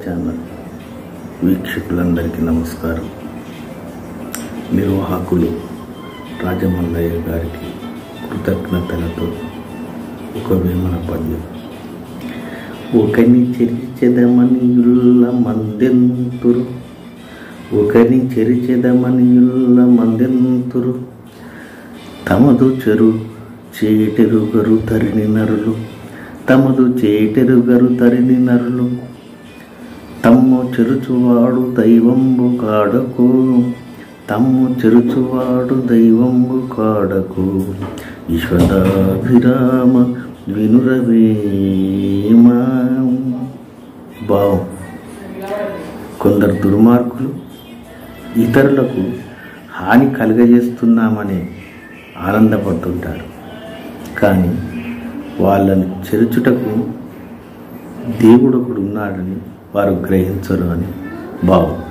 channel వీక్షకులందరికీ నమస్కారం నిర్వాహకులు రాజమల్లయ్య గారికి కృతజ్ఞతలతో ఒక వేమన పద్యం ఒకని చెరిచెదమని యుల్ల మందెంతురు ఒకని చెరిచెదమని యుల్ల మందెంతురు తమదు చెరు చేటెరుగరు తరిని నరులు తమదు చేటెరుగరు తరిని నరులు తమ్ము చెరుచువాడు దైవంబు కాడకు తమ్ము చెరుచువాడు దైవంబు కాడకు ఈశ్వరాభిరామ వినురవేమా భావం కొందరు దుర్మార్గులు ఇతరులకు హాని కలుగజేస్తున్నామని ఆనందపడుతుంటారు కానీ వాళ్ళని చెరుచుటకు దేవుడు ఒకడు ఉన్నాడని వారు గ్రహించరు అని భావం